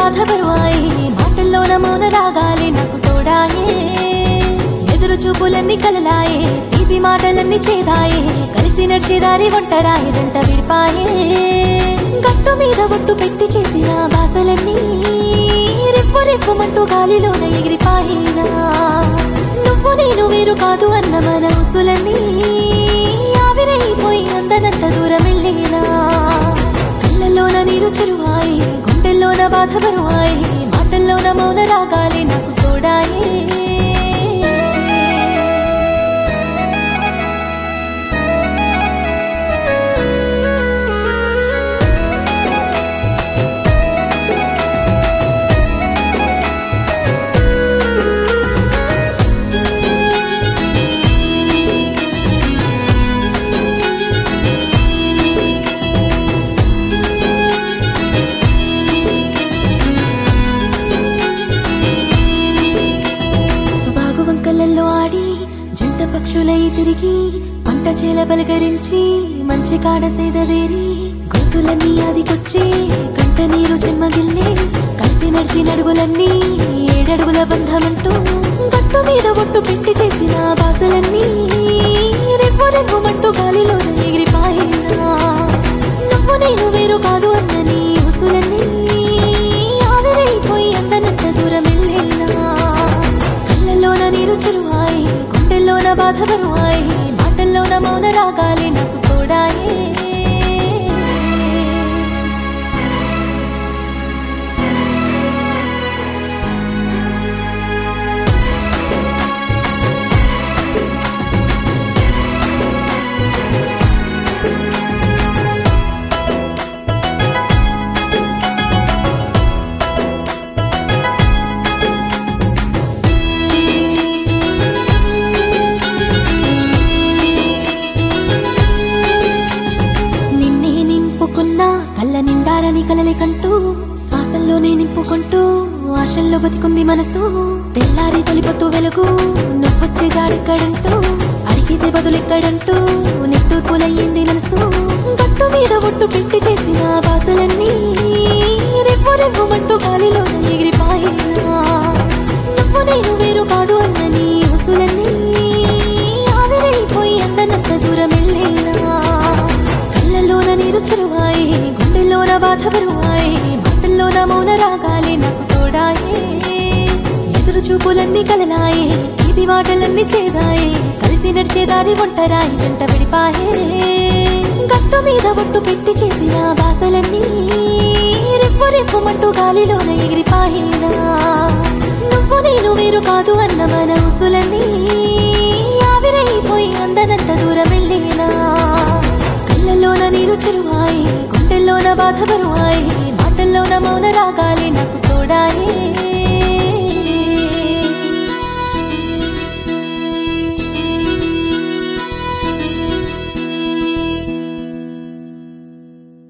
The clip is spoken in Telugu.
బాధ బరువాయి మాటల్లోన మౌన రాగాలి నాకు తోడాయే ఎదురు చూపులన్నీ కలలాయే తీపి మాటలన్నీ చేదాయే కలిసి నడిచే దారి ఒంటరాయి జంట విడిపాయే గట్టు మీద ఒట్టు పెట్టి చేసిన బాసలన్నీ రెప్పు రెప్పుమంటూ గాలిలోన ఎగిరిపాయినా నువ్వు నేను వేరు కాదు అన్న మన ఉసులన్నీ ఆవిరైపోయి అందనంత దూరం వెళ్ళినా కళ్ళల్లోన నీరు చెరువాయి గుండెల్లోన బాధ బరువాయి మాటల్లోన మౌన రాగాలి నాకు తోడాయే వాగు వంకలల్లో ఆడి జంట పక్షులై తిరిగి పంట చేల పలకరించి మంచి కాడ సేదదేరి గొంతులన్నీ ఆదికొచ్చి కంట నీరు చెమ్మగిల్లే కలిసి నడిచి నడుగులన్నీ ఏడడుగుల బంధమంటూ గట్టు మీద ఒట్టు పెట్టి చేసిన బాసలన్నీ రెవ్వు రెవ్వుమంటూ గాలిలో ఎగిరిపాయినా నువ్వు నేను వేరు కాదు అన్న నీ ఉసులన్నీ ఆవిరైపోయి అందనంత దూరం వెళ్ళేనా కళ్ళల్లోన నీరు చెరువాయి గుండెల్లోన బాధ బరువాయి మాటల్లోన మౌన రాగాలి నాకు తోడాయే నిన్నే నింపుకున్నా కళ్ళ నిండారని కలలి కంటూ శ్వాసల్లోనే నింపుకుంటూ ఆశల్లో బతికుంది మనసు తెల్లారి తొలిపొత్తు వెలుగు నువ్వొచ్చే జాడెక్కడంటూ అడిగితే బదులెక్కడంటూ నిట్టూర్పులయ్యింది మనసు గట్టు మీద ఒట్టు పెట్టి చేసిన బాసలన్నీ రెవ్వు రెవ్వుమంటూ గాలిలో ఎగిరిపాయినా నువ్వు నేను వేరు కాదు అన్న నీ ఉసులన్నీ ఆవిరైపోయి అందనంత దూరం వెళ్ళేనా కళ్ళల్లోన నీరు చెరువాయి గుండెల్లోన బాధ బరువాయి మాటల్లోన మౌన రాగాలి నాకు తోడాయే ఎదురు చూపులన్నీ కలలాయే తీపి మాటలన్నీ చేదాయే కలిసి నడిచే దారి ఒంటరాయి జంట విడిపాయే గట్టు మీద ఒట్టు పెట్టి చేసిన బాసలన్నీ రెప్పు రెప్పుమంటూ గాలిలోన ఎగిరిపాయినా నువ్వు నేను వేరు కాదు అన్న మన ఉసులన్నీ ఆవిరైపోయి అందనంత దూరం వెళ్ళినా కళ్ళల్లోన నీరు చెరువాయి గుండెల్లోన బాధ బరువాయి మాటల్లోన మౌన రాగాలి నాకు తోడాయే